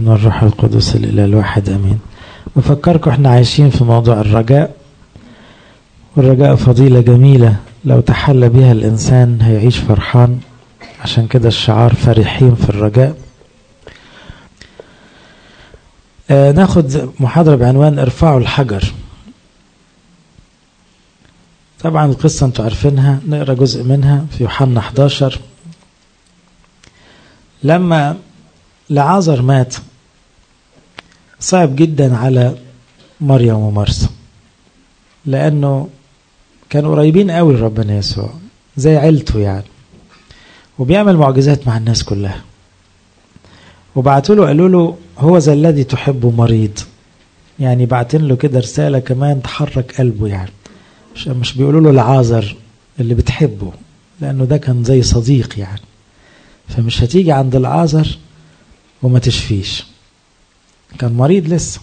والابن والروح القدس الإله الواحد أمين بفكركم احنا عايشين في موضوع الرجاء والرجاء فضيلة جميلة لو تحلى بها الإنسان هيعيش فرحان عشان كده الشعار فرحين في الرجاء آه ناخد محاضرة بعنوان ارفعوا الحجر طبعا القصة انتوا عارفينها نقرا جزء منها في يوحنا 11 لما لعازر مات صعب جدا على مريم ومرسى لانه كانوا قريبين قوي لربنا يسوع زي عيلته يعني وبيعمل معجزات مع الناس كلها وبعتوا له قالوا له هو ذا الذي تحبه مريض يعني بعتين له كده رساله كمان تحرك قلبه يعني مش مش بيقولوا له العازر اللي بتحبه لانه ده كان زي صديق يعني فمش هتيجي عند العازر وما تشفيش كان مريض لسه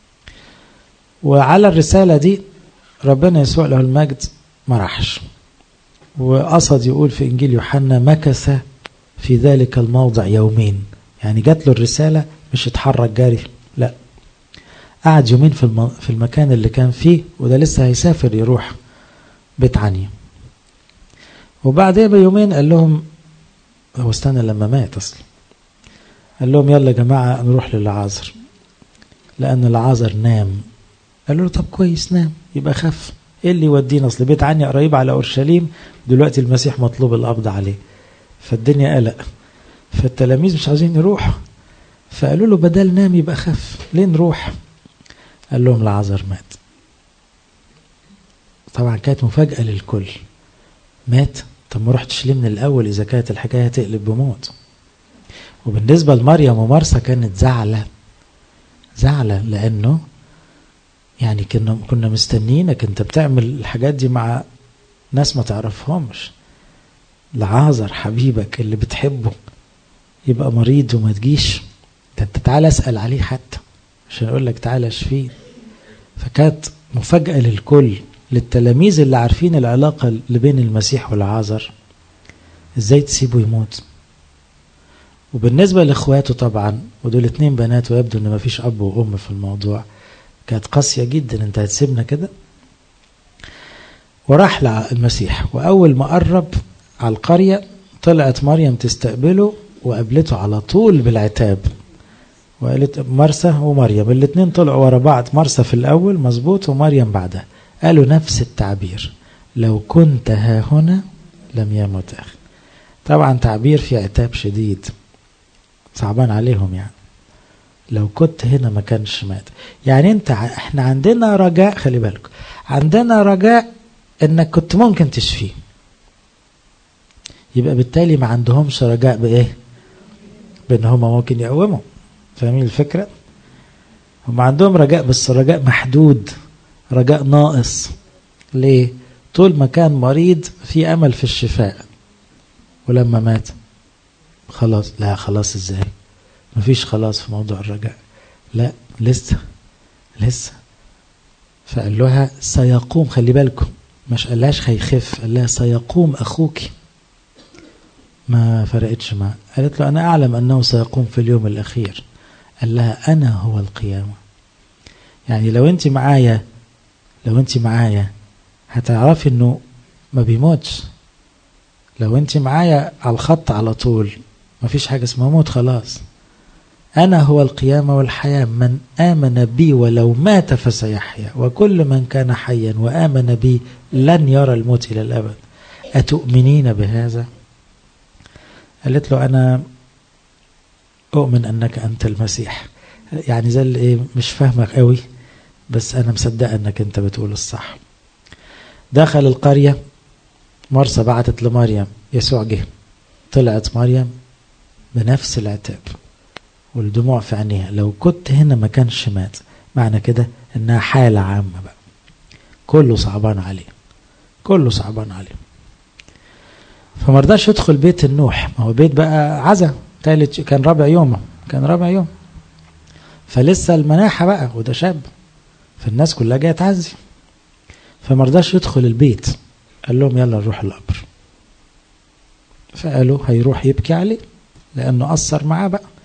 وعلى الرسالة دي ربنا يسوع له المجد ما راحش وقصد يقول في إنجيل يوحنا مكث في ذلك الموضع يومين يعني جات له الرسالة مش اتحرك جاري لا قعد يومين في, الم... في المكان اللي كان فيه وده لسه هيسافر يروح بيت عني وبعدها بيومين قال لهم هو استنى لما مات اصلا قال لهم يلا يا جماعة نروح للعازر لأن العازر نام قالوا له طب كويس نام يبقى خف ايه اللي يودينا اصل بيت عني قريب على اورشليم دلوقتي المسيح مطلوب القبض عليه فالدنيا قلق فالتلاميذ مش عاوزين يروحوا فقالوا له بدل نام يبقى خف ليه نروح قال لهم العازر مات طبعا كانت مفاجأة للكل مات طب ما رحتش ليه من الأول إذا كانت الحكاية هتقلب بموت وبالنسبة لمريم ومرسى كانت زعلة زعلة لأنه يعني كنا كنا مستنيينك أنت بتعمل الحاجات دي مع ناس ما تعرفهمش لعازر حبيبك اللي بتحبه يبقى مريض وما تجيش ده انت تعالى اسأل عليه حتى عشان اقول لك تعالى اشفيه فكانت مفاجأة للكل للتلاميذ اللي عارفين العلاقة اللي بين المسيح والعازر ازاي تسيبه يموت وبالنسبة لاخواته طبعا ودول اتنين بنات ويبدو ان مفيش اب وام في الموضوع كانت قاسية جدا انت هتسيبنا كده وراح المسيح واول ما قرب على القرية طلعت مريم تستقبله وقابلته على طول بالعتاب وقالت مرسى ومريم الاثنين طلعوا ورا بعض مرسى في الاول مظبوط ومريم بعدها قالوا نفس التعبير لو كنت ها هنا لم يمت اخي طبعا تعبير في عتاب شديد صعبان عليهم يعني لو كنت هنا ما كانش مات يعني انت احنا عندنا رجاء خلي بالكم عندنا رجاء انك كنت ممكن تشفيه يبقى بالتالي ما عندهمش رجاء بايه بان هم ممكن يقوموا فاهمين الفكره هم عندهم رجاء بس رجاء محدود رجاء ناقص ليه طول ما كان مريض في امل في الشفاء ولما مات خلاص لا خلاص ازاي مفيش خلاص في موضوع الرجاء لا لسه لسه فقال لها سيقوم خلي بالكم مش قالهاش هيخف قال لها سيقوم اخوك ما فرقتش معاه قالت له انا اعلم انه سيقوم في اليوم الاخير قال لها انا هو القيامه يعني لو انت معايا لو انت معايا هتعرفي انه ما بيموتش لو انت معايا على الخط على طول ما فيش حاجه اسمها موت خلاص انا هو القيامه والحياه من امن بي ولو مات فسيحيا وكل من كان حيا وامن بي لن يرى الموت الى الابد اتؤمنين بهذا قالت له انا اؤمن انك انت المسيح يعني زي اللي ايه مش فاهمك قوي بس انا مصدقه انك انت بتقول الصح دخل القريه مرسى بعتت لمريم يسوع جه طلعت مريم بنفس العتاب والدموع في عينيها لو كنت هنا ما كانش مات معنى كده انها حاله عامه بقى كله صعبان عليه كله صعبان عليه فما رضاش يدخل بيت النوح ما هو بيت بقى عزا تالت كان رابع يوم كان رابع يوم فلسه المناحة بقى وده شاب فالناس كلها جاية تعزي فما رضاش يدخل البيت قال لهم يلا نروح القبر فقالوا هيروح يبكي عليه لأنه أثر معاه بقى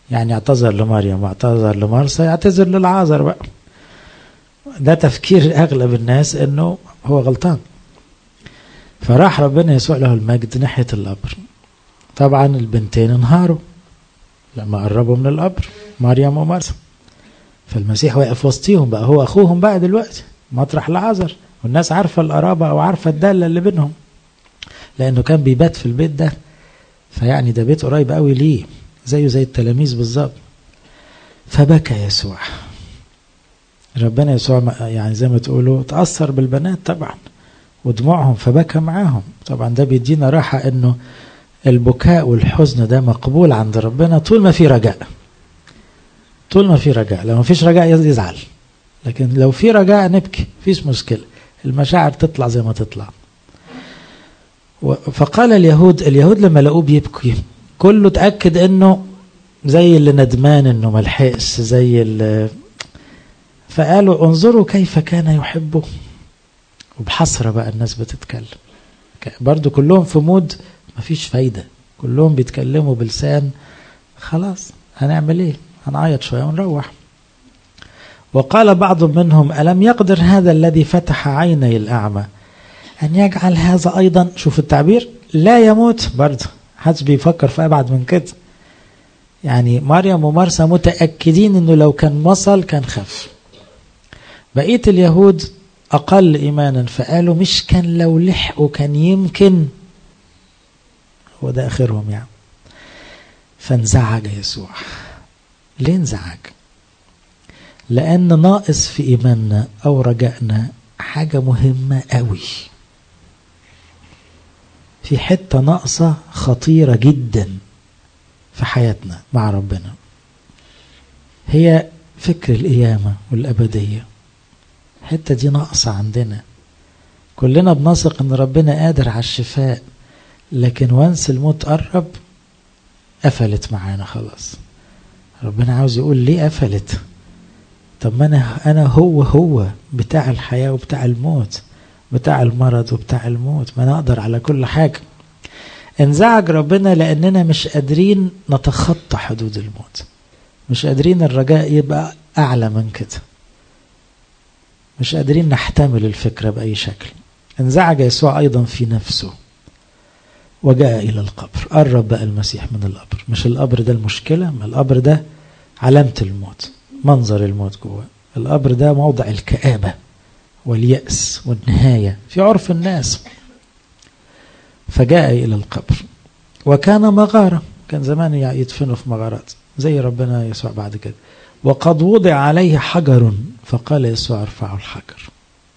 يعني اعتذر لمريم واعتذر لمرسى يعتذر للعازر بقى ده تفكير أغلب الناس أنه هو غلطان فراح ربنا يسوع له المجد ناحية القبر طبعا البنتين انهاروا لما قربوا من القبر مريم ومرسى فالمسيح واقف وسطيهم بقى هو أخوهم بقى دلوقتي مطرح العذر والناس عارفة القرابة أو عارفة الدالة اللي بينهم لأنه كان بيبات في البيت ده فيعني ده بيت قريب قوي ليه زيه زي التلاميذ بالظبط فبكى يسوع ربنا يسوع يعني زي ما تقولوا تأثر بالبنات طبعا ودموعهم فبكى معاهم طبعا ده بيدينا راحة انه البكاء والحزن ده مقبول عند ربنا طول ما في رجاء طول ما في رجاء لو ما فيش رجاء يزعل لكن لو في رجاء نبكي فيش مشكلة المشاعر تطلع زي ما تطلع فقال اليهود اليهود لما لقوه بيبكي كله اتأكد انه زي اللي ندمان انه ملحقش زي اللي فقالوا انظروا كيف كان يحبه وبحسرة بقى الناس بتتكلم برضو كلهم في مود مفيش فايدة كلهم بيتكلموا بلسان خلاص هنعمل ايه هنعيط شوية ونروح وقال بعض منهم ألم يقدر هذا الذي فتح عيني الأعمى أن يجعل هذا أيضا شوف التعبير لا يموت برضه حدش بيفكر في أبعد من كده يعني مريم ومرسى متأكدين أنه لو كان وصل كان خف بقية اليهود أقل إيمانا فقالوا مش كان لو لحقوا كان يمكن هو ده آخرهم يعني فانزعج يسوع ليه انزعج لأن ناقص في إيماننا أو رجائنا حاجة مهمة قوي في حتة ناقصة خطيرة جدا في حياتنا مع ربنا هي فكر القيامة والأبدية الحتة دي ناقصة عندنا كلنا بنثق ان ربنا قادر على الشفاء لكن وانس الموت قرب قفلت معانا خلاص ربنا عاوز يقول ليه قفلت طب ما انا انا هو هو بتاع الحياه وبتاع الموت بتاع المرض وبتاع الموت ما انا اقدر على كل حاجه انزعج ربنا لاننا مش قادرين نتخطى حدود الموت مش قادرين الرجاء يبقى اعلى من كده مش قادرين نحتمل الفكره باي شكل انزعج يسوع ايضا في نفسه وجاء الى القبر قرب بقى المسيح من القبر مش القبر ده المشكله ما القبر ده علامه الموت منظر الموت جوه القبر ده موضع الكآبة واليأس والنهاية في عرف الناس فجاء إلى القبر وكان مغارة كان زمان يدفنوا في مغارات زي ربنا يسوع بعد كده وقد وضع عليه حجر فقال يسوع ارفعوا الحجر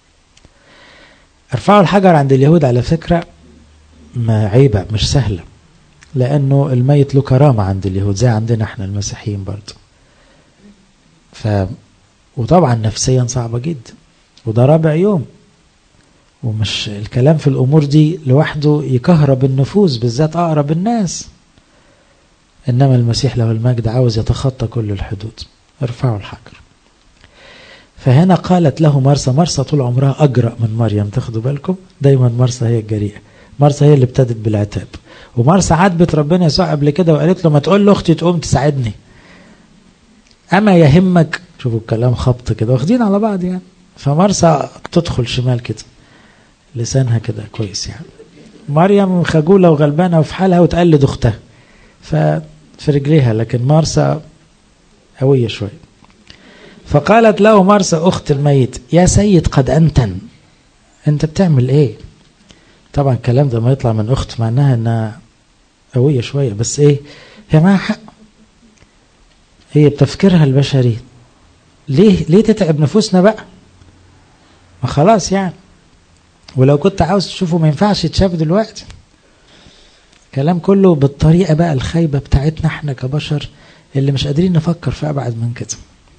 ارفعوا الحجر عند اليهود على فكرة ما عيبة مش سهلة لأنه الميت له كرامة عند اليهود زي عندنا احنا المسيحيين برضه ف وطبعا نفسيا صعبة جدا وده رابع يوم ومش الكلام في الأمور دي لوحده يكهرب النفوس بالذات أقرب الناس إنما المسيح له المجد عاوز يتخطى كل الحدود ارفعوا الحجر فهنا قالت له مرسى مرسى طول عمرها أجرأ من مريم تاخدوا بالكم دايما مرسى هي الجريئة مرسى هي اللي ابتدت بالعتاب ومرسى عاتبت ربنا يسوع قبل كده وقالت له ما تقول لاختي تقوم تساعدني أما يهمك شوفوا الكلام خبط كده واخدين على بعض يعني فمرسى تدخل شمال كده لسانها كده كويس يعني مريم خجولة وغلبانة وفي حالها وتقلد أختها ففي رجليها لكن مرسى قوية شوية فقالت له مرسى أخت الميت يا سيد قد أنتن أنت بتعمل إيه طبعا الكلام ده ما يطلع من أخت معناها أنها قوية شوية بس إيه هي معها حق هي بتفكيرها البشري ليه ليه تتعب نفوسنا بقى ما خلاص يعني ولو كنت عاوز تشوفه ما ينفعش يتشاف دلوقتي كلام كله بالطريقة بقى الخايبة بتاعتنا احنا كبشر اللي مش قادرين نفكر في أبعد من كده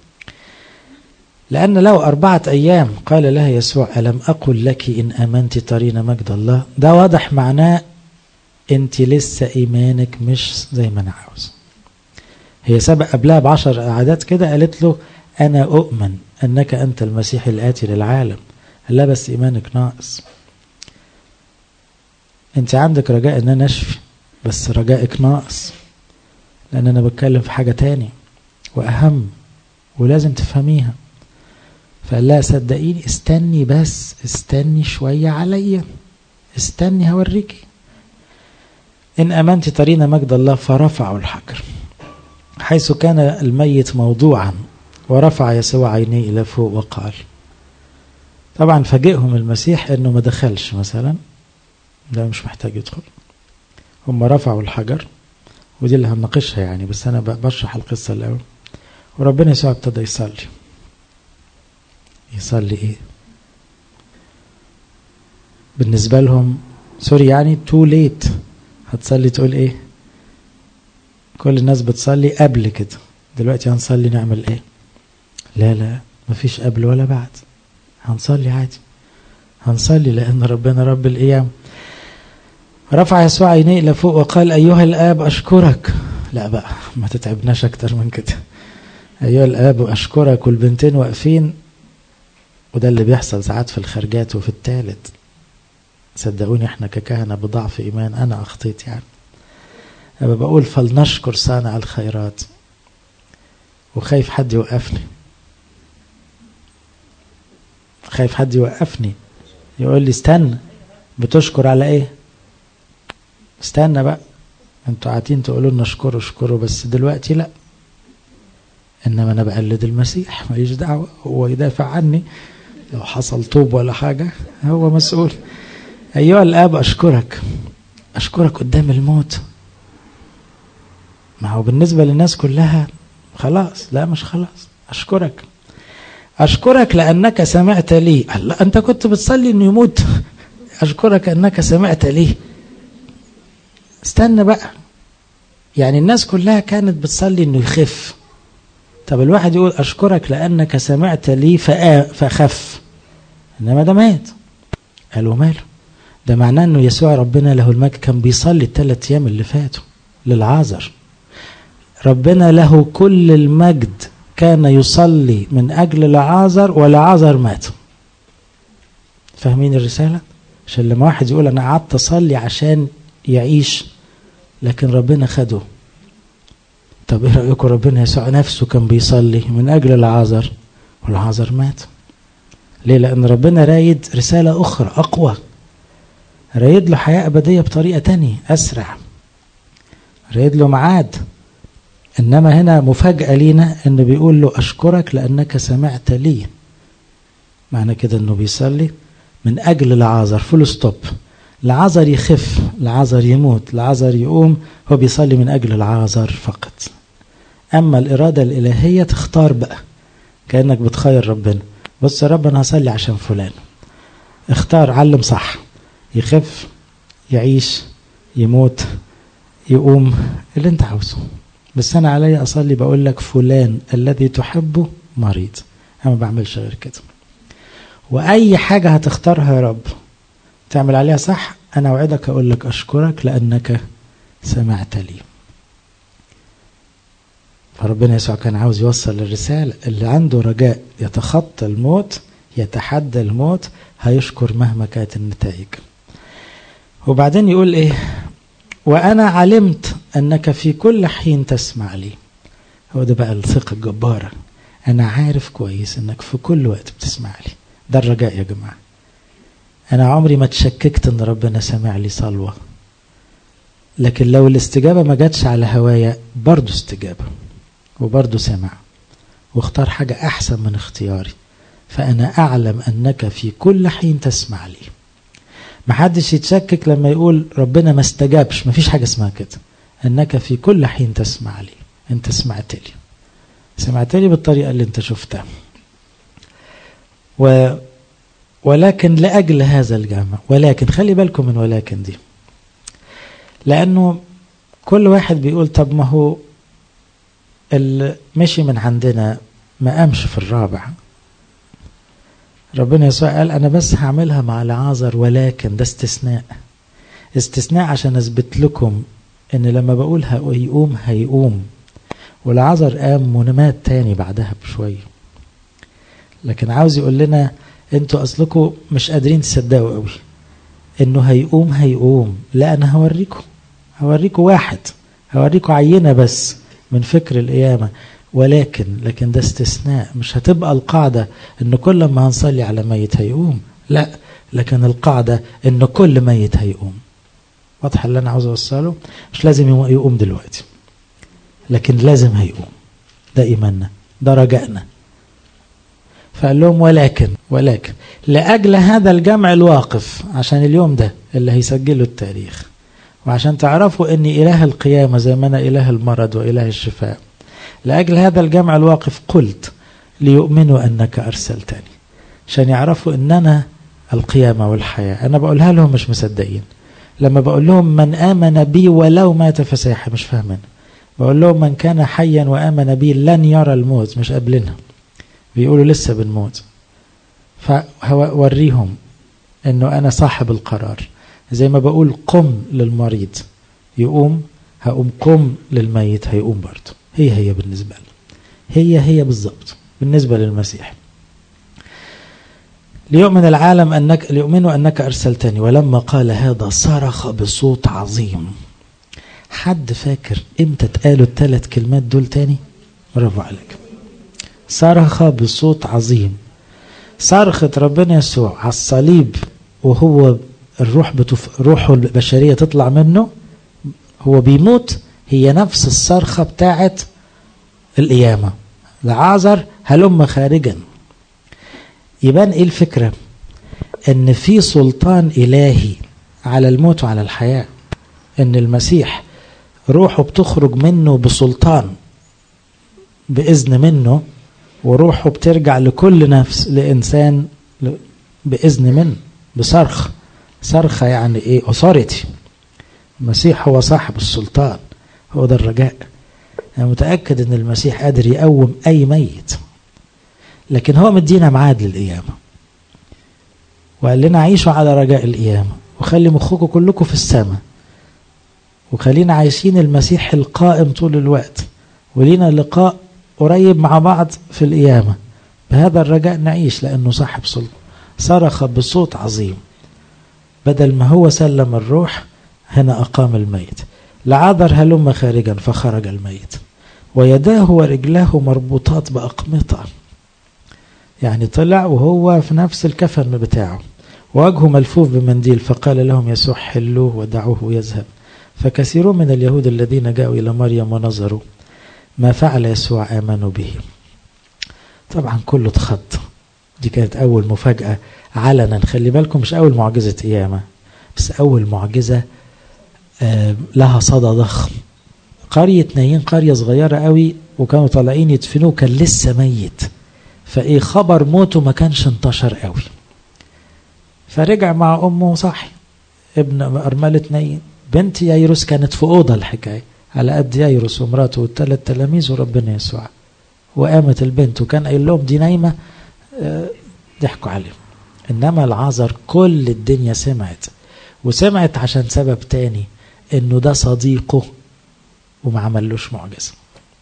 لأن له أربعة أيام قال لها يسوع ألم أقل لك إن آمنت ترين مجد الله ده واضح معناه أنت لسه إيمانك مش زي ما أنا عاوز هي سبق قبلها بعشر عادات كده قالت له أنا أؤمن أنك أنت المسيح الآتي للعالم لا بس إيمانك ناقص أنت عندك رجاء أن أنا أشفي بس رجائك ناقص لأن أنا بتكلم في حاجة تاني وأهم ولازم تفهميها فقال لها صدقيني استني بس استني شوية عليا استني هوريكي إن أمنت ترين مجد الله فرفعوا الحجر حيث كان الميت موضوعا ورفع يسوع عينيه إلى فوق وقال طبعا فاجئهم المسيح انه ما دخلش مثلا ده مش محتاج يدخل هم رفعوا الحجر ودي اللي هنناقشها يعني بس انا بشرح القصه الاول وربنا يسوع ابتدى يصلي يصلي ايه بالنسبه لهم سوري يعني تو ليت هتصلي تقول ايه كل الناس بتصلي قبل كده دلوقتي هنصلي نعمل ايه لا لا مفيش قبل ولا بعد هنصلي عادي هنصلي لأن ربنا رب الأيام رفع يسوع عينيه إلى فوق وقال أيها الآب أشكرك لا بقى ما تتعبناش أكتر من كده أيها الآب أشكرك والبنتين واقفين وده اللي بيحصل ساعات في الخرجات وفي الثالث صدقوني احنا ككهنة بضعف إيمان أنا أخطيت يعني أبقى بقول فلنشكر صانع الخيرات وخايف حد يوقفني خايف حد يوقفني يقول لي استنى بتشكر على ايه استنى بقى انتوا قاعدين تقولوا لنا اشكروا اشكروا بس دلوقتي لا انما انا بقلد المسيح ماليش دعوه هو يدافع عني لو حصل طوب ولا حاجه هو مسؤول ايها الاب اشكرك اشكرك قدام الموت ما هو بالنسبه للناس كلها خلاص لا مش خلاص اشكرك أشكرك لأنك سمعت لي الله أنت كنت بتصلي أنه يموت أشكرك أنك سمعت لي استنى بقى يعني الناس كلها كانت بتصلي أنه يخف طب الواحد يقول أشكرك لأنك سمعت لي فخف إنما ده مات قالوا ماله ده معناه أنه يسوع ربنا له المجد كان بيصلي الثلاث أيام اللي فاتوا للعازر ربنا له كل المجد كان يصلي من أجل العازر والعازر مات فاهمين الرسالة عشان لما واحد يقول أنا قعدت أصلي عشان يعيش لكن ربنا خده طب ايه رأيكم ربنا يسوع نفسه كان بيصلي من أجل العازر والعازر مات ليه لأن ربنا رايد رسالة أخرى أقوى رايد له حياة أبدية بطريقة تانية أسرع رايد له معاد إنما هنا مفاجأة لينا إنه بيقول له أشكرك لأنك سمعت لي معنى كده إنه بيصلي من أجل العازر فول ستوب العازر يخف العازر يموت العازر يقوم هو بيصلي من أجل العازر فقط أما الإرادة الإلهية تختار بقى كأنك بتخير ربنا بص يا رب أنا هصلي عشان فلان اختار علم صح يخف يعيش يموت يقوم اللي انت عاوزه بس انا علي اصلي بقول لك فلان الذي تحبه مريض انا ما بعملش غير كده واي حاجه هتختارها يا رب تعمل عليها صح انا اوعدك اقول لك اشكرك لانك سمعت لي فربنا يسوع كان عاوز يوصل الرسالة اللي عنده رجاء يتخطى الموت يتحدى الموت هيشكر مهما كانت النتائج وبعدين يقول ايه وانا علمت انك في كل حين تسمع لي هو ده بقى الثقة الجبارة انا عارف كويس انك في كل وقت بتسمع لي ده الرجاء يا جماعة انا عمري ما تشككت ان ربنا سمع لي صلوة لكن لو الاستجابة ما جاتش على هوايا برضو استجابة وبرضو سمع واختار حاجة أحسن من اختياري فأنا أعلم أنك في كل حين تسمع لي محدش يتشكك لما يقول ربنا ما استجابش مفيش حاجة اسمها كده أنك في كل حين تسمع لي أنت سمعت لي سمعت لي بالطريقة اللي أنت شفتها و ولكن لأجل هذا الجامع ولكن خلي بالكم من ولكن دي لأنه كل واحد بيقول طب ما هو اللي مشي من عندنا ما قامش في الرابع ربنا يسوع قال أنا بس هعملها مع العازر ولكن ده استثناء استثناء عشان أثبت لكم إن لما بقول هيقوم هيقوم والعازر قام ونمات تاني بعدها بشوية لكن عاوز يقول لنا انتوا أصلكم مش قادرين تصدقوا قوي إنه هيقوم هيقوم لا أنا هوريكم هوريكم واحد هوريكم عينة بس من فكر القيامة ولكن لكن ده استثناء مش هتبقى القاعدة ان كل ما هنصلي على ميت هيقوم لا لكن القاعدة ان كل ميت هيقوم واضح اللي انا عاوز اوصله مش لازم يقوم دلوقتي لكن لازم هيقوم ده ايماننا ده رجائنا فقال لهم ولكن ولكن لأجل هذا الجمع الواقف عشان اليوم ده اللي هيسجله التاريخ وعشان تعرفوا أن إله القيامة زي ما أنا إله المرض وإله الشفاء لأجل هذا الجمع الواقف قلت ليؤمنوا أنك أرسلتني عشان يعرفوا أن أنا القيامة والحياة أنا بقولها لهم مش مصدقين لما بقول لهم من آمن بي ولو مات فسيحة مش فاهمين بقول لهم من كان حيا وآمن بي لن يرى الموت مش قابلينها بيقولوا لسه بنموت فوريهم انه انا صاحب القرار زي ما بقول قم للمريض يقوم هقوم قم للميت هيقوم برضه هي هي بالنسبة له هي هي بالظبط بالنسبة للمسيح ليؤمن العالم أنك ليؤمنوا أنك أرسلتني ولما قال هذا صرخ بصوت عظيم حد فاكر امتى اتقالوا الثلاث كلمات دول تاني برافو عليك صرخ بصوت عظيم صرخة ربنا يسوع على الصليب وهو الروح بتف... روحه البشرية تطلع منه هو بيموت هي نفس الصرخة بتاعت القيامة لعازر هلم خارجا يبان ايه الفكرة ان في سلطان الهي على الموت وعلى الحياة ان المسيح روحه بتخرج منه بسلطان بإذن منه وروحه بترجع لكل نفس لإنسان بإذن منه بصرخ صرخة يعني إيه أثارتي المسيح هو صاحب السلطان هو ده الرجاء أنا متأكد أن المسيح قادر يقوم أي ميت لكن هو مدينا ميعاد للقيامة وقال لنا عيشوا على رجاء القيامة وخلي مخكم كلكم في السماء وخلينا عايشين المسيح القائم طول الوقت ولينا لقاء قريب مع بعض في القيامة بهذا الرجاء نعيش لأنه صاحب سلطة صرخ بصوت عظيم بدل ما هو سلم الروح هنا أقام الميت لعذر هلم خارجا فخرج الميت ويداه ورجلاه مربوطات بأقمطة يعني طلع وهو في نفس الكفن بتاعه ووجهه ملفوف بمنديل فقال لهم يسوع حلوه ودعوه يذهب فكثيرون من اليهود الذين جاءوا إلى مريم ونظروا ما فعل يسوع آمنوا به طبعا كله اتخض دي كانت أول مفاجأة علنا خلي بالكم مش أول معجزة قيامة بس أول معجزة آه لها صدى ضخم قرية نايين قرية صغيرة قوي وكانوا طالعين يدفنوه كان لسه ميت فإيه خبر موته ما كانش انتشر قوي فرجع مع أمه صحي ابن أرملة نايين بنت يايروس كانت في أوضة الحكاية على قد يايروس ومراته والثلاث تلاميذ وربنا يسوع وقامت البنت وكان قايل لهم دي نايمة اه ضحكوا عليهم إنما العذر كل الدنيا سمعت وسمعت عشان سبب تاني إنه ده صديقه وما عملوش معجزة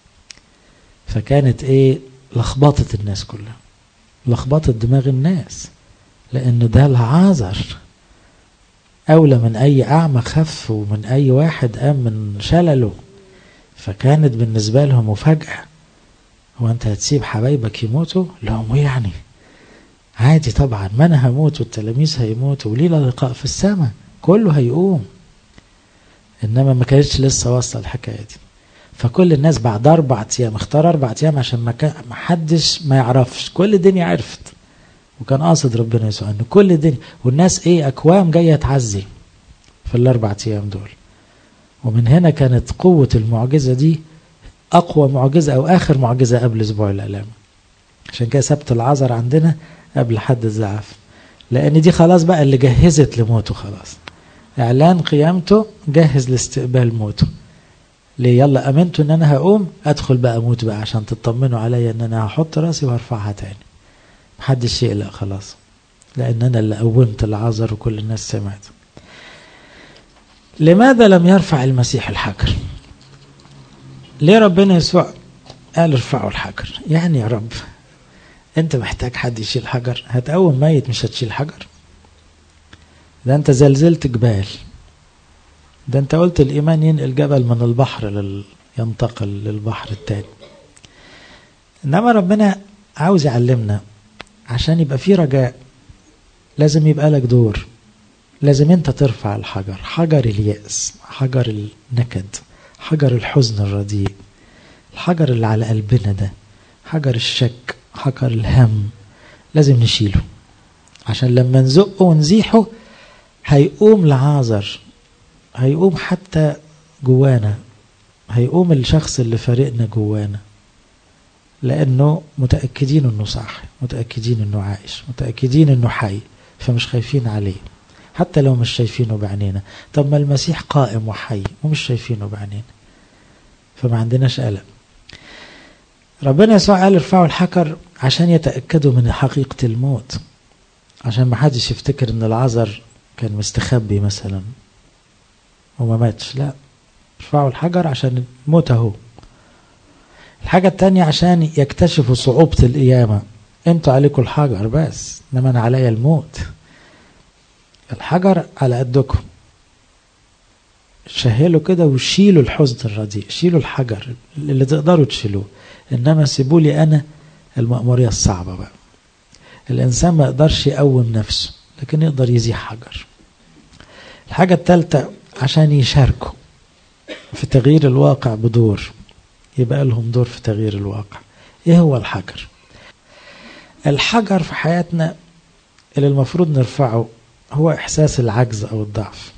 فكانت إيه لخبطت الناس كلها لخبطت دماغ الناس لأنه ده العذر أولى من أي أعمى خف ومن أي واحد قام من شلله فكانت بالنسبة لهم مفاجأة هو أنت هتسيب حبايبك يموتوا؟ لهم يعني عادي طبعا ما أنا هموت والتلاميذ هيموتوا ولينا لقاء في السماء كله هيقوم إنما ما كانتش لسه واصلة الحكاية دي فكل الناس بعد أربع أيام اختار أربع أيام عشان ما كان ما حدش ما يعرفش كل الدنيا عرفت وكان قاصد ربنا يسوع ان كل الدنيا والناس ايه اكوام جايه تعزي في الاربع ايام دول ومن هنا كانت قوه المعجزه دي اقوى معجزه او اخر معجزه قبل اسبوع الالام عشان كده سبت العذر عندنا قبل حد الزعف لان دي خلاص بقى اللي جهزت لموته خلاص اعلان قيامته جهز لاستقبال موته ليه يلا امنتوا ان انا هقوم ادخل بقى اموت بقى عشان تطمنوا عليا ان انا هحط راسي وهرفعها تاني محدش يقلق خلاص لأن أنا اللي قومت العذر وكل الناس سمعت لماذا لم يرفع المسيح الحجر ليه ربنا يسوع قال ارفعوا الحجر يعني يا رب انت محتاج حد يشيل حجر هتقوم ميت مش هتشيل حجر ده انت زلزلت جبال ده انت قلت الايمان ينقل جبل من البحر لل... ينتقل للبحر التاني إنما ربنا عاوز يعلمنا عشان يبقى في رجاء لازم يبقى لك دور لازم انت ترفع الحجر حجر اليأس حجر النكد حجر الحزن الرديء الحجر اللي على قلبنا ده حجر الشك حجر الهم لازم نشيله عشان لما نزقه ونزيحه هيقوم لعازر هيقوم حتى جوانا هيقوم الشخص اللي فارقنا جوانا لانه متاكدين انه صح متاكدين انه عايش متاكدين انه حي فمش خايفين عليه حتى لو مش شايفينه بعينينا طب ما المسيح قائم وحي ومش شايفينه بعينينا فما عندناش قلق ربنا يسوع قال ارفعوا الحجر عشان يتأكدوا من حقيقة الموت عشان ما حدش يفتكر ان العذر كان مستخبي مثلا وما ماتش لا ارفعوا الحجر عشان الموت اهو الحاجة التانية عشان يكتشفوا صعوبة القيامة انتوا عليكم الحجر بس انما انا عليا الموت الحجر على قدكم شهلوا كده وشيلوا الحزن الرديء شيلوا الحجر اللي تقدروا تشيلوه انما سيبوا لي انا المأمورية الصعبة بقى الانسان ما يقدرش يقوم نفسه لكن يقدر يزيح حجر الحاجة الثالثة عشان يشاركوا في تغيير الواقع بدور يبقى لهم دور في تغيير الواقع ايه هو الحجر الحجر في حياتنا اللي المفروض نرفعه هو احساس العجز او الضعف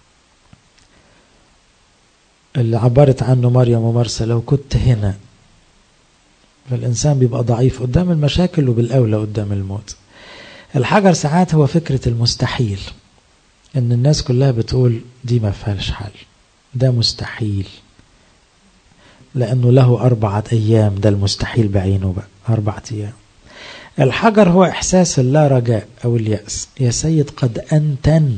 اللي عبرت عنه مريم ومرسى لو كنت هنا فالإنسان بيبقى ضعيف قدام المشاكل وبالأولى قدام الموت الحجر ساعات هو فكرة المستحيل إن الناس كلها بتقول دي ما فيهاش حل ده مستحيل لأنه له أربعة أيام ده المستحيل بعينه بقى أربعة أيام الحجر هو إحساس اللا رجاء أو اليأس يا سيد قد أنتن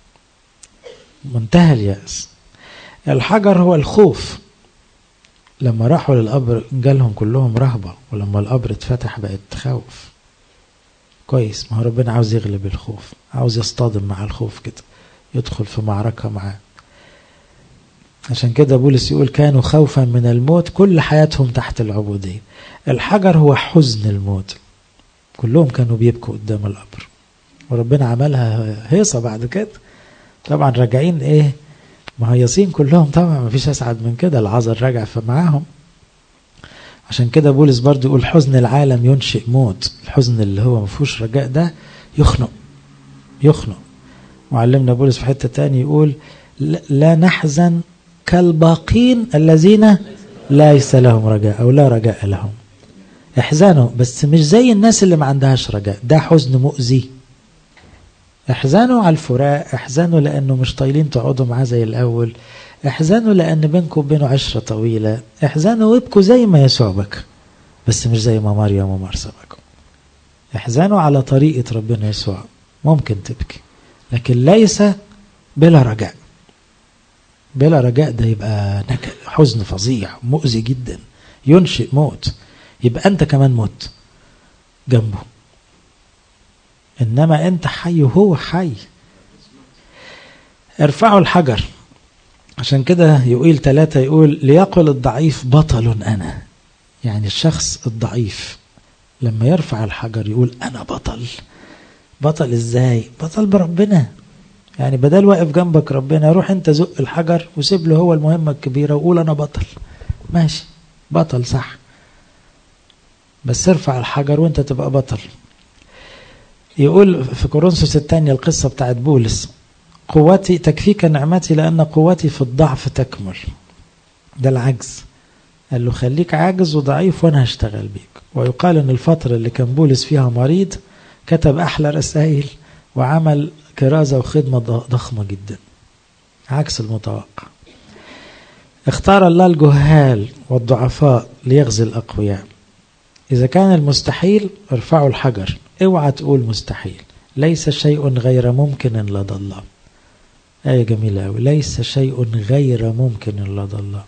منتهى اليأس الحجر هو الخوف لما راحوا للقبر جالهم كلهم رهبة ولما القبر اتفتح بقت خوف كويس ما هو ربنا عاوز يغلب الخوف عاوز يصطدم مع الخوف كده يدخل في معركة معاه عشان كده بولس يقول كانوا خوفا من الموت كل حياتهم تحت العبودية الحجر هو حزن الموت كلهم كانوا بيبكوا قدام القبر وربنا عملها هيصة بعد كده طبعا راجعين ايه مهيصين كلهم طبعا ما فيش اسعد من كده العذر راجع فمعاهم عشان كده بولس برضو يقول حزن العالم ينشئ موت الحزن اللي هو ما فيهوش رجاء ده يخنق يخنق معلمنا بولس في حته تاني يقول لا نحزن كالباقين الذين ليس لهم رجاء او لا رجاء لهم احزنوا بس مش زي الناس اللي ما عندهاش رجاء ده حزن مؤذي احزنوا على الفراق احزنوا لانه مش طايلين تقعدوا معاه زي الاول احزنوا لان بينكم وبينه عشره طويله احزنوا وابكوا زي ما يسوع بكى بس مش زي ما مريم ومرسى بكوا احزنوا على طريقه ربنا يسوع ممكن تبكي لكن ليس بلا رجاء بلا رجاء ده يبقى نكد حزن فظيع مؤذي جدا ينشئ موت يبقى انت كمان موت جنبه انما انت حي وهو حي ارفعوا الحجر عشان كده يقول ثلاثة يقول ليقل الضعيف بطل أنا يعني الشخص الضعيف لما يرفع الحجر يقول أنا بطل بطل إزاي بطل بربنا يعني بدل واقف جنبك ربنا روح انت زق الحجر وسيب له هو المهمة الكبيرة وقول أنا بطل ماشي بطل صح بس ارفع الحجر وانت تبقى بطل يقول في كورنثوس الثانية القصة بتاعت بولس قوتي تكفيك نعمتي لأن قوتي في الضعف تكمل ده العجز قال له خليك عاجز وضعيف وأنا هشتغل بيك ويقال أن الفترة اللي كان بولس فيها مريض كتب أحلى رسائل وعمل كرازة وخدمة ضخمة جدا عكس المتوقع اختار الله الجهال والضعفاء ليغزي الأقوياء إذا كان المستحيل ارفعوا الحجر اوعى تقول مستحيل ليس شيء غير ممكن لدى الله آية جميلة أوي ليس شيء غير ممكن لدى الله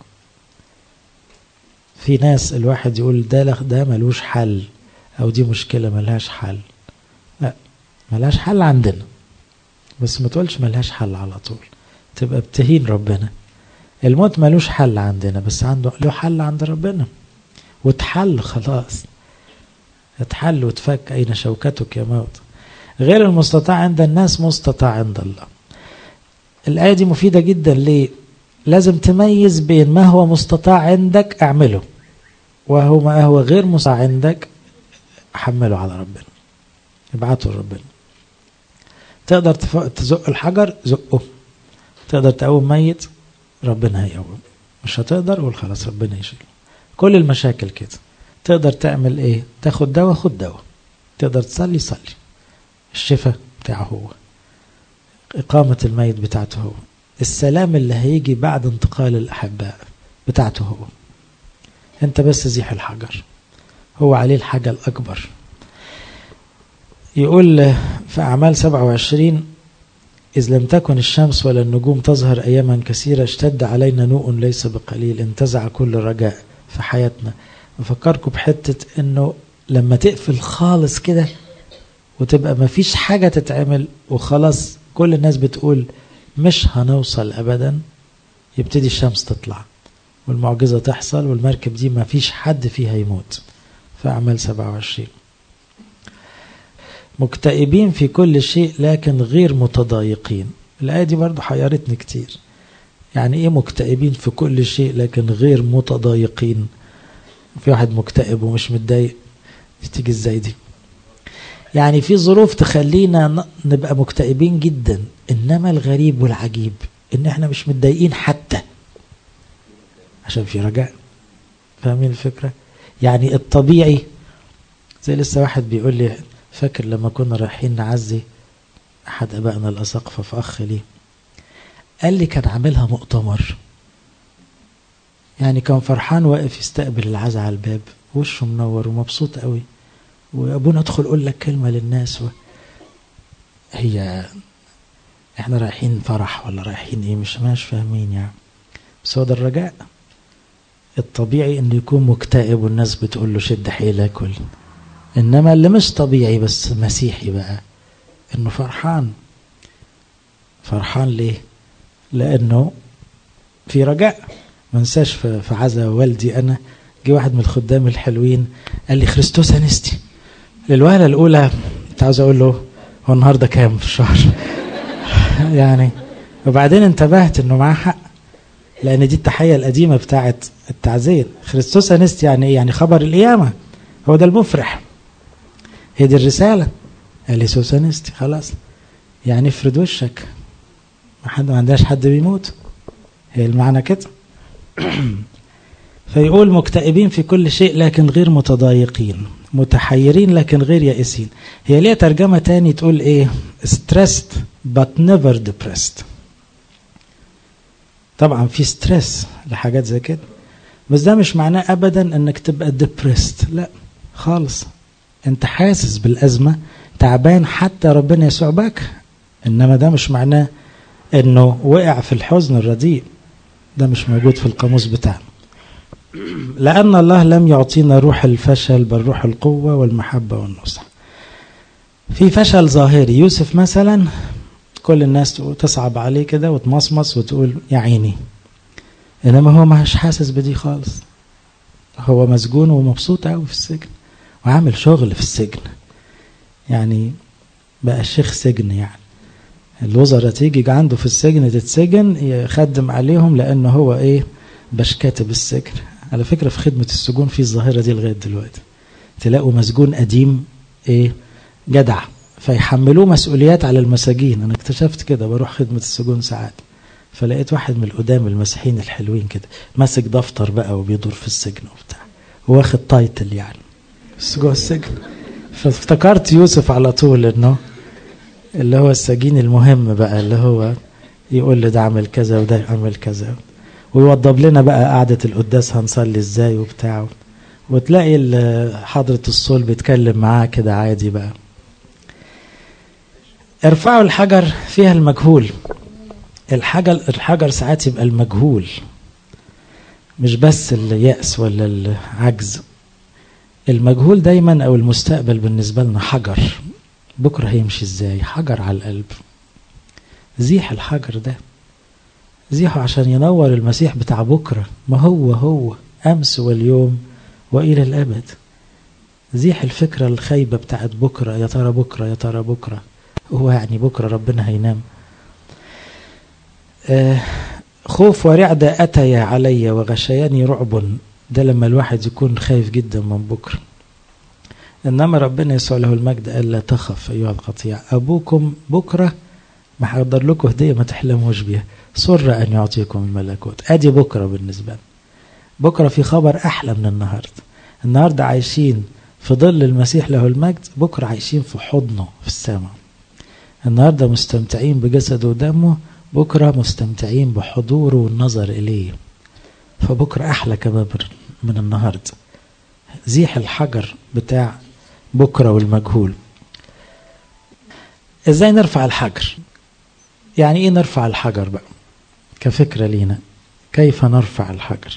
في ناس الواحد يقول ده ده ملوش حل أو دي مشكلة ملهاش حل لا ملهاش حل عندنا بس ما تقولش ملهاش حل على طول تبقى بتهين ربنا الموت ملوش حل عندنا بس عنده له حل عند ربنا واتحل خلاص اتحل وتفك أين شوكتك يا موت غير المستطاع عند الناس مستطاع عند الله الآية دي مفيدة جدا ليه لازم تميز بين ما هو مستطاع عندك اعمله وهو ما هو غير مستطاع عندك حمله على ربنا ابعته لربنا تقدر تزق الحجر زقه تقدر تقوم ميت ربنا هيقوم مش هتقدر قول خلاص ربنا يشيل كل المشاكل كده تقدر تعمل ايه تاخد دواء خد دواء تقدر تصلي صلي الشفاء بتاعه هو إقامة الميت بتاعته هو السلام اللي هيجي بعد انتقال الأحباء بتاعته هو أنت بس زيح الحجر هو عليه الحاجة الأكبر يقول في أعمال 27 إذ لم تكن الشمس ولا النجوم تظهر أياما كثيرة اشتد علينا نوء ليس بقليل انتزع كل رجاء في حياتنا بفكركم بحتة أنه لما تقفل خالص كده وتبقى مفيش حاجة تتعمل وخلاص كل الناس بتقول مش هنوصل أبدا يبتدي الشمس تطلع والمعجزة تحصل والمركب دي مفيش حد فيها يموت في أعمال 27 مكتئبين في كل شيء لكن غير متضايقين الآية دي برضو حيرتني كتير يعني إيه مكتئبين في كل شيء لكن غير متضايقين في واحد مكتئب ومش متضايق تيجي ازاي دي يعني في ظروف تخلينا نبقى مكتئبين جدا انما الغريب والعجيب ان احنا مش متضايقين حتى عشان في رجاء فاهمين الفكره يعني الطبيعي زي لسه واحد بيقول لي فاكر لما كنا رايحين نعزي احد ابائنا الاساقفه في اخ لي قال لي كان عاملها مؤتمر يعني كان فرحان واقف يستقبل العزا على الباب وشه منور ومبسوط قوي وابونا ادخل قول لك كلمه للناس و... هي احنا رايحين فرح ولا رايحين ايه مش مش فاهمين يعني بس هو ده الرجاء الطبيعي انه يكون مكتئب والناس بتقول له شد حيلك كل انما اللي مش طبيعي بس مسيحي بقى انه فرحان فرحان ليه لانه في رجاء ما انساش في عزا والدي انا جه واحد من الخدام الحلوين قال لي خريستوس انستي للوهله الاولى كنت عاوز اقول له هو النهارده كام في الشهر يعني وبعدين انتبهت انه معاه حق لان دي التحيه القديمه بتاعت التعزيه خريستوس انست يعني ايه يعني خبر القيامه هو ده المفرح هي دي الرساله قال لي سوس انستي خلاص يعني افرد وشك ما حد ما عندناش حد بيموت هي المعنى كده فيقول مكتئبين في كل شيء لكن غير متضايقين متحيرين لكن غير يائسين هي ليها ترجمة تاني تقول ايه stressed but never depressed طبعا في ستريس لحاجات زي كده بس ده مش معناه ابدا انك تبقى depressed لا خالص انت حاسس بالازمة تعبان حتى ربنا يسوع بك انما ده مش معناه انه وقع في الحزن الرديء ده مش موجود في القاموس بتاعنا لأن الله لم يعطينا روح الفشل بل روح القوة والمحبة والنصح في فشل ظاهري يوسف مثلا كل الناس تصعب عليه كده وتمصمص وتقول يا عيني إنما هو مش حاسس بدي خالص هو مسجون ومبسوط قوي في السجن وعامل شغل في السجن يعني بقى شيخ سجن يعني الوزراء تيجي عنده في السجن تتسجن يخدم عليهم لأنه هو إيه باش كاتب السجن على فكرة في خدمة السجون في الظاهرة دي لغاية دلوقتي تلاقوا مسجون قديم ايه جدع فيحملوه مسؤوليات على المساجين انا اكتشفت كده بروح خدمة السجون ساعات فلقيت واحد من القدام المسيحيين الحلوين كده ماسك دفتر بقى وبيدور في السجن وبتاع واخد تايتل يعني بس جوه السجن فافتكرت يوسف على طول انه اللي هو السجين المهم بقى اللي هو يقول لي ده عمل كذا وده عمل كذا ويوضب لنا بقى قعدة القداس هنصلي ازاي وبتاع وتلاقي حضرة الصول بيتكلم معاه كده عادي بقى ارفعوا الحجر فيها المجهول الحجر الحجر ساعات يبقى المجهول مش بس اليأس ولا العجز المجهول دايما او المستقبل بالنسبة لنا حجر بكرة هيمشي ازاي حجر على القلب زيح الحجر ده زيحوا عشان ينور المسيح بتاع بكرة ما هو هو أمس واليوم وإلى الأبد زيح الفكرة الخايبة بتاعت بكرة يا ترى بكرة يا ترى بكرة هو يعني بكرة ربنا هينام آه خوف ورعدة أتيا علي وغشياني رعب ده لما الواحد يكون خايف جدا من بكرة إنما ربنا يسوع له المجد قال لا تخف أيها القطيع أبوكم بكرة ما هقدر لكم هدية ما تحلموش بيها سر أن يعطيكم الملكوت أدي بكرة بالنسبة لنا بكرة في خبر أحلى من النهاردة النهاردة عايشين في ظل المسيح له المجد بكرة عايشين في حضنه في السماء النهاردة مستمتعين بجسده ودمه بكرة مستمتعين بحضوره والنظر إليه فبكرة أحلى كمان من النهاردة زيح الحجر بتاع بكرة والمجهول ازاي نرفع الحجر يعني ايه نرفع الحجر بقى كفكرة لينا كيف نرفع الحجر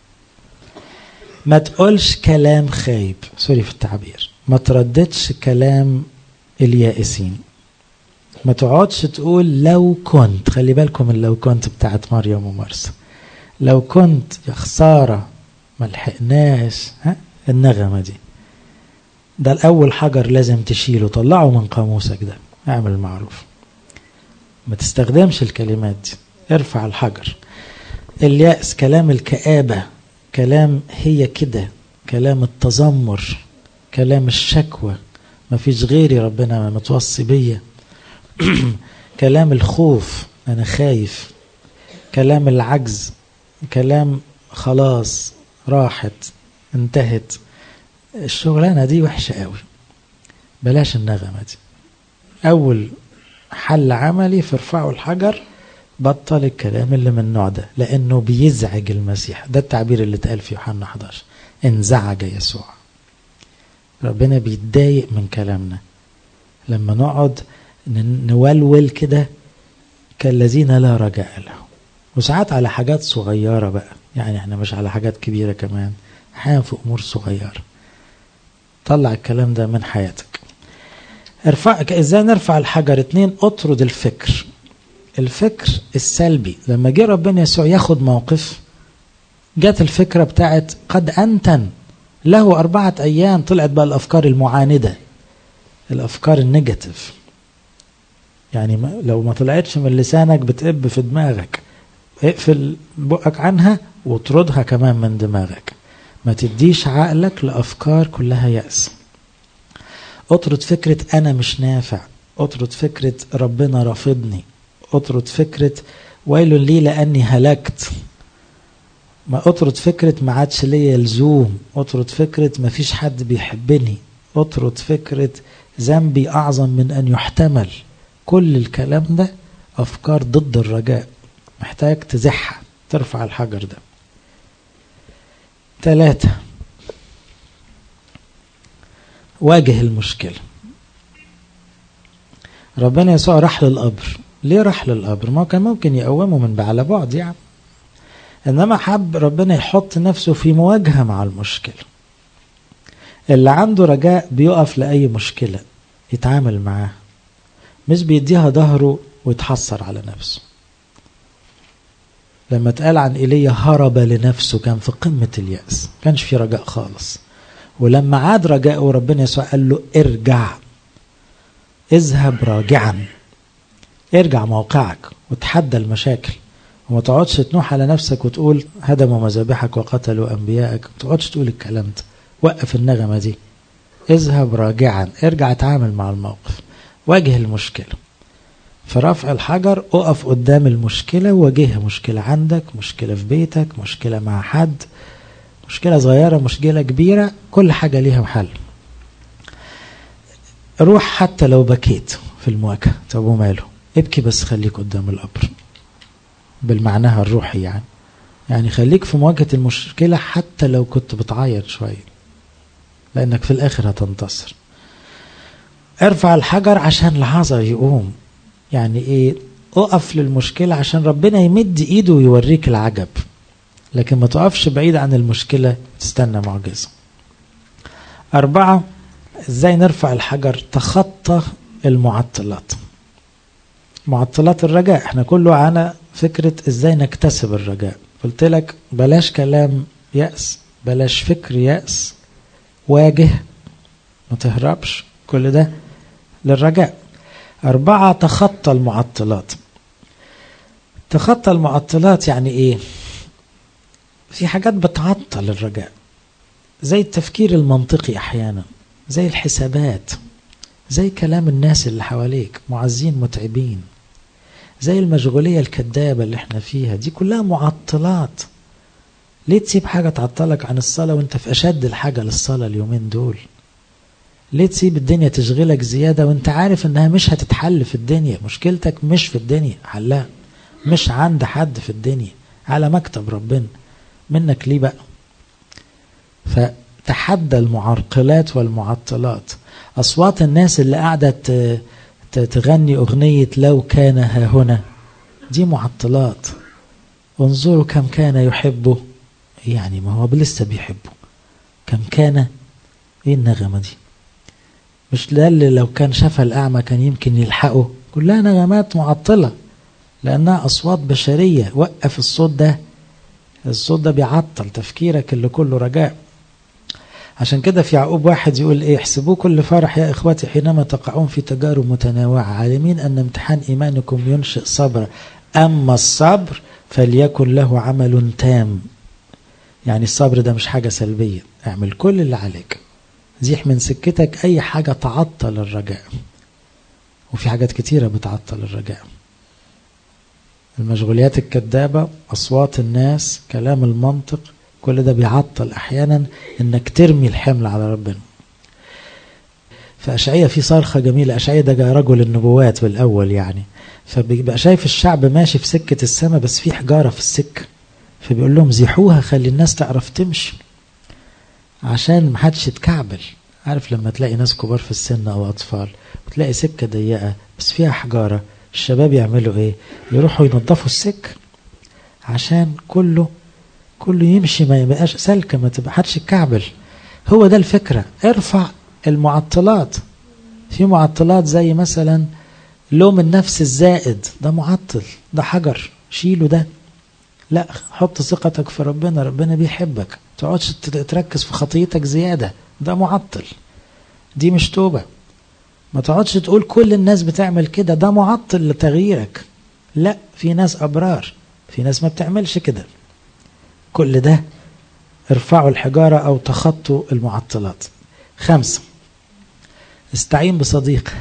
ما تقولش كلام خايب سوري في التعبير ما ترددش كلام اليائسين ما تقعدش تقول لو كنت خلي بالكم من لو كنت بتاعت مريم ومرسى لو كنت يا خسارة ما لحقناش ها النغمة دي ده الأول حجر لازم تشيله طلعه من قاموسك ده اعمل المعروف ما تستخدمش الكلمات دي ارفع الحجر اليأس كلام الكآبة كلام هي كده كلام التذمر كلام الشكوى ما فيش غيري ربنا متوصي بيا كلام الخوف أنا خايف كلام العجز كلام خلاص راحت انتهت الشغلانة دي وحشة قوي بلاش النغمة دي أول حل عملي في ارفعوا الحجر بطل الكلام اللي من النوع ده لأنه بيزعج المسيح ده التعبير اللي اتقال في يوحنا 11 انزعج يسوع ربنا بيتضايق من كلامنا لما نقعد نولول كده كالذين لا رجاء لهم وساعات على حاجات صغيرة بقى يعني احنا مش على حاجات كبيرة كمان احيانا في امور صغيرة طلع الكلام ده من حياتك ارفع ازاي نرفع الحجر اتنين اطرد الفكر الفكر السلبي لما جه ربنا يسوع ياخد موقف جت الفكرة بتاعت قد أنتن له أربعة أيام طلعت بقى الأفكار المعاندة الأفكار النيجاتيف يعني ما لو ما طلعتش من لسانك بتقب في دماغك اقفل بقك عنها واطردها كمان من دماغك ما تديش عقلك لأفكار كلها يأس اطرد فكرة أنا مش نافع اطرد فكرة ربنا رافضني اطرد فكرة ويل لي لأني هلكت ما اطرد فكرة ما عادش ليا لزوم اطرد فكرة ما فيش حد بيحبني اطرد فكرة ذنبي أعظم من أن يحتمل كل الكلام ده أفكار ضد الرجاء محتاج تزحها ترفع الحجر ده ثلاثة واجه المشكلة ربنا يسوع راح للقبر ليه راح للقبر ما كان ممكن يقومه من على بعد يعني انما حب ربنا يحط نفسه في مواجهة مع المشكلة اللي عنده رجاء بيقف لأي مشكلة يتعامل معاها مش بيديها ظهره ويتحسر على نفسه لما اتقال عن ايليا هرب لنفسه كان في قمة اليأس كانش في رجاء خالص ولما عاد رجاءه ربنا يسوع قال له ارجع اذهب راجعا ارجع موقعك وتحدى المشاكل وما تقعدش تنوح على نفسك وتقول هدموا مذابحك وقتلوا انبيائك ما تقعدش تقول الكلام ده وقف النغمه دي اذهب راجعا ارجع اتعامل مع الموقف واجه المشكله في رفع الحجر اقف قدام المشكله واجهها مشكله عندك مشكله في بيتك مشكله مع حد مشكله صغيره مشكله كبيره كل حاجه ليها حل روح حتى لو بكيت في المواجهه طب وماله ابكي بس خليك قدام القبر بالمعناها الروحي يعني يعني خليك في مواجهة المشكلة حتى لو كنت بتعيط شوية لأنك في الآخر هتنتصر ارفع الحجر عشان العذر يقوم يعني ايه اقف للمشكلة عشان ربنا يمد ايده ويوريك العجب لكن ما تقفش بعيد عن المشكلة تستنى معجزة أربعة ازاي نرفع الحجر تخطى المعطلات معطلات الرجاء احنا كله على فكرة ازاي نكتسب الرجاء قلت لك بلاش كلام يأس بلاش فكر يأس واجه ما تهربش كل ده للرجاء أربعة تخطى المعطلات تخطى المعطلات يعني إيه في حاجات بتعطل الرجاء زي التفكير المنطقي أحيانا زي الحسابات زي كلام الناس اللي حواليك معزين متعبين زي المشغولية الكذابة اللي احنا فيها دي كلها معطلات ليه تسيب حاجة تعطلك عن الصلاة وانت في أشد الحاجة للصلاة اليومين دول ليه تسيب الدنيا تشغلك زيادة وانت عارف انها مش هتتحل في الدنيا مشكلتك مش في الدنيا حلها مش عند حد في الدنيا على مكتب ربنا منك ليه بقى فتحدى المعرقلات والمعطلات أصوات الناس اللي قاعدة تغني أغنية لو كان ها هنا دي معطلات انظروا كم كان يحبه يعني ما هو لسه بيحبه كم كان ايه النغمة دي مش ده اللي لو كان شافها الأعمى كان يمكن يلحقه كلها نغمات معطلة لأنها أصوات بشرية وقف الصوت ده الصوت ده بيعطل تفكيرك اللي كله رجاء عشان كده في يعقوب واحد يقول ايه احسبوه كل فرح يا اخواتي حينما تقعون في تجارب متنوعة عالمين ان امتحان ايمانكم ينشئ صبر اما الصبر فليكن له عمل تام يعني الصبر ده مش حاجة سلبية اعمل كل اللي عليك زيح من سكتك اي حاجة تعطل الرجاء وفي حاجات كتيرة بتعطل الرجاء المشغوليات الكذابة أصوات الناس كلام المنطق كل ده بيعطل أحيانا إنك ترمي الحمل على ربنا فأشعية في صرخة جميلة أشعية ده جاء رجل النبوات بالأول يعني فبيبقى شايف الشعب ماشي في سكة السماء بس في حجارة في السكة فبيقول لهم زيحوها خلي الناس تعرف تمشي عشان محدش يتكعبل عارف لما تلاقي ناس كبار في السن أو أطفال وتلاقي سكة ضيقة بس فيها حجارة الشباب يعملوا ايه يروحوا ينظفوا السكة عشان كله كله يمشي ما يبقاش سلكة ما تبقى حدش يتكعبل هو ده الفكرة ارفع المعطلات في معطلات زي مثلا لوم النفس الزائد ده معطل ده حجر شيله ده لا حط ثقتك في ربنا ربنا بيحبك تقعدش تركز في خطيتك زيادة ده معطل دي مش توبة ما تقعدش تقول كل الناس بتعمل كده ده معطل لتغييرك لا في ناس أبرار في ناس ما بتعملش كده كل ده ارفعوا الحجارة أو تخطوا المعطلات خمسة استعين بصديق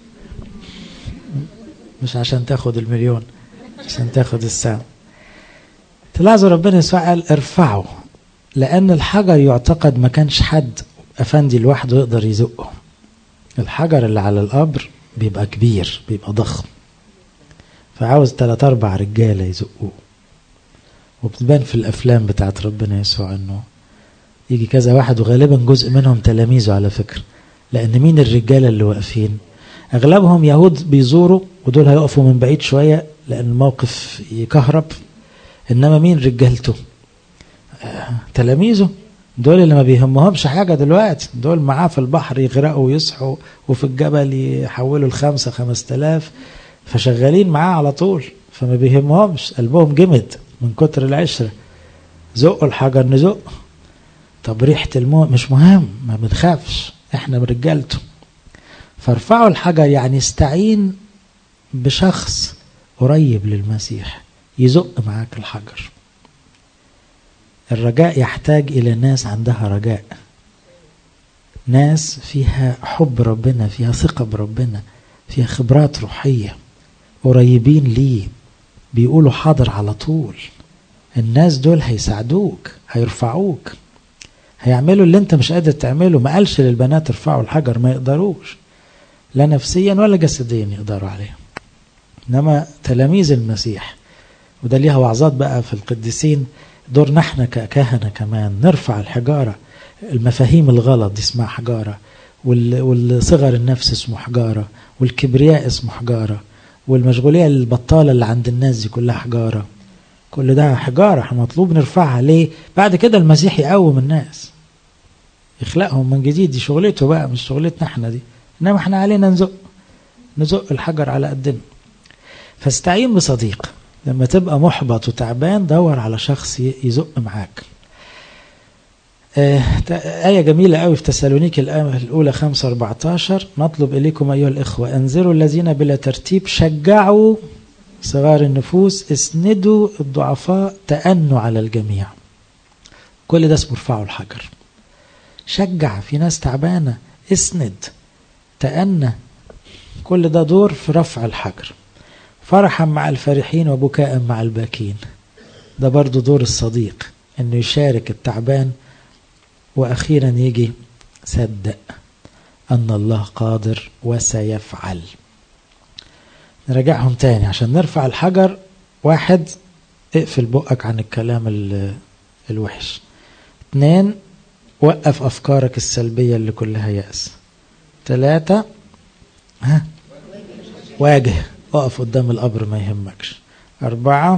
مش عشان تاخد المليون عشان تاخد الساعة تلاحظوا ربنا يسوع قال ارفعوا لأن الحجر يعتقد ما كانش حد أفندي لوحده يقدر يزقه الحجر اللي على القبر بيبقى كبير بيبقى ضخم فعاوز ثلاث أربع رجالة يزقوه وبتبان في الأفلام بتاعت ربنا يسوع إنه يجي كذا واحد وغالبا جزء منهم تلاميذه على فكرة لأن مين الرجالة اللي واقفين أغلبهم يهود بيزوروا ودول هيقفوا من بعيد شوية لأن الموقف يكهرب إنما مين رجالته آه تلاميذه دول اللي ما بيهمهمش حاجة دلوقتي دول معاه في البحر يغرقوا ويصحوا وفي الجبل يحولوا الخمسة خمس تلاف فشغالين معاه على طول فما بيهمهمش قلبهم جمد من كتر العشرة زقوا الحجر نزق طب ريحة الموت مش مهم ما بنخافش احنا من رجالته فارفعوا الحجر يعني استعين بشخص قريب للمسيح يزق معاك الحجر الرجاء يحتاج إلى ناس عندها رجاء ناس فيها حب ربنا فيها ثقة بربنا فيها خبرات روحية قريبين ليه بيقولوا حاضر على طول الناس دول هيساعدوك هيرفعوك هيعملوا اللي انت مش قادر تعمله ما قالش للبنات ارفعوا الحجر ما يقدروش لا نفسيا ولا جسديا يقدروا عليه انما تلاميذ المسيح وده ليها وعظات بقى في القديسين دورنا احنا ككهنة كمان نرفع الحجارة المفاهيم الغلط دي اسمها حجارة والصغر النفس اسمه حجارة والكبرياء اسمه حجارة والمشغولية البطالة اللي عند الناس دي كلها حجارة كل ده حجارة احنا مطلوب نرفعها ليه بعد كده المسيح يقوم الناس يخلقهم من جديد دي شغلته بقى مش شغلتنا احنا دي انما احنا علينا نزق نزق الحجر على قدنا فاستعين بصديق لما تبقى محبط وتعبان دور على شخص يزق معاك آية جميلة قوي في تسالونيك الأولى 5 14 نطلب إليكم أيها الإخوة أنذروا الذين بلا ترتيب شجعوا صغار النفوس اسندوا الضعفاء تأنوا على الجميع كل ده اسمه ارفعوا الحجر شجع في ناس تعبانة اسند تأنى كل ده دور في رفع الحجر فرحا مع الفرحين وبكاء مع الباكين ده برضو دور الصديق انه يشارك التعبان واخيرا يجي صدق ان الله قادر وسيفعل نراجعهم تاني عشان نرفع الحجر واحد اقفل بقك عن الكلام الوحش اتنين وقف افكارك السلبية اللي كلها يأس ثلاثة ها واجه اقف قدام القبر ما يهمكش أربعة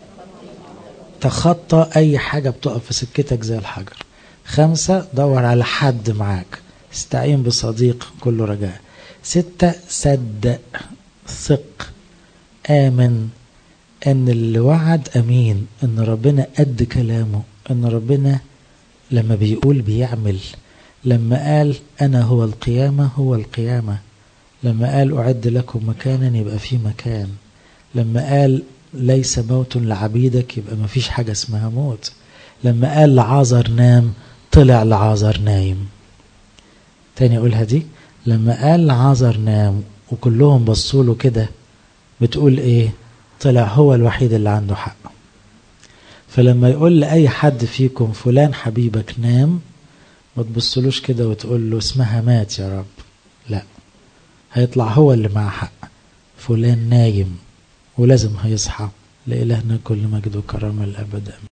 تخطى أي حاجة بتقف في سكتك زي الحجر خمسة دور على حد معاك استعين بصديق كله رجاء ستة صدق ثق آمن أن اللي وعد أمين أن ربنا قد كلامه أن ربنا لما بيقول بيعمل لما قال أنا هو القيامة هو القيامة لما قال أعد لكم مكانا يبقى في مكان لما قال ليس موت لعبيدك يبقى ما فيش حاجة اسمها موت لما قال لعازر نام طلع لعازر نايم تاني أقولها دي لما قال لعازر نام وكلهم بصوا له كده بتقول ايه طلع هو الوحيد اللي عنده حق فلما يقول لأي حد فيكم فلان حبيبك نام ما تبصلوش كده وتقول له اسمها مات يا رب لا هيطلع هو اللي معاه حق فلان نايم ولازم هيصحى لإلهنا كل مجد وكرامة الأبد